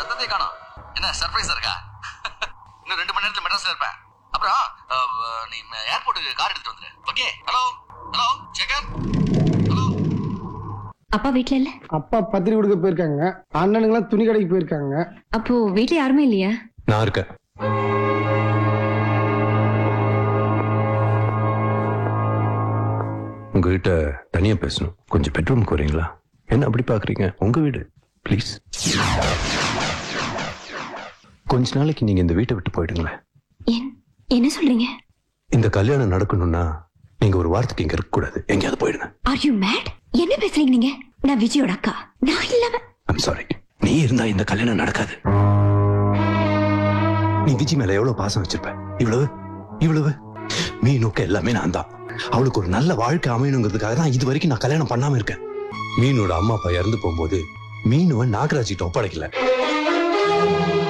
சத்தத்தை காணோம் என்ன சர்ப்ரைஸா இருக்கா இன்னும் ரெண்டு மணி நேரத்துல மெட்ராஸ்ல இருப்பேன் அப்புறம் அஹ், நீ ஏர்போர்ட்டுக்கு கார் எடுத்துட்டு வந்துரு okay hello hello Sekar hello அப்பா வீட்ல இல்ல அப்பா பத்திரிக்கை கொடுக்க போயிருக்காங்க அண்ணனுங்களாம் துணி கடைக்கு போயிருக்காங்க அப்போ வீட்ல யாருமே இல்லையா நான் இருக்கேன் உங்ககிட்ட தனியா பேசணும் கொஞ்சம் பெட்ரூமுக்கு வரீங்களா என்ன அப்படி பாக்குறீங்க உங்க வீடு ப்ளீஸ் கொஞ்ச நாளைக்கு நீங்க இந்த வீட்டை விட்டு போயிடுங்களேன் ஏன் என்ன சொல்றீங்க இந்த கல்யாணம் நடக்கணும்னா நீங்க ஒரு வாரத்துக்கு இங்க இருக்க கூடாது எங்கேயாவது போயிடுங்க ஆர் யூ மேட் என்ன பேசுறீங்க நீங்க நான் விஜயோட அக்கா நான் இல்லாம ஐம் சாரி நீ இருந்தா இந்த கல்யாணம் நடக்காது நீ விஜி மேல எவ்வளவு பாசம் வச்சிருப்ப இவ்வளவு இவ்வளவு மீனுக்கு எல்லாமே நான் தான் அவளுக்கு ஒரு நல்ல வாழ்க்கை அமையணுங்கிறதுக்காக தான் இது வரைக்கும் நான் கல்யாணம் பண்ணாம இருக்கேன் மீனோட அம்மா அப்பா இறந்து போகும்போது மீனுவை நாகராஜ் கிட்ட ஒப்படைக்கல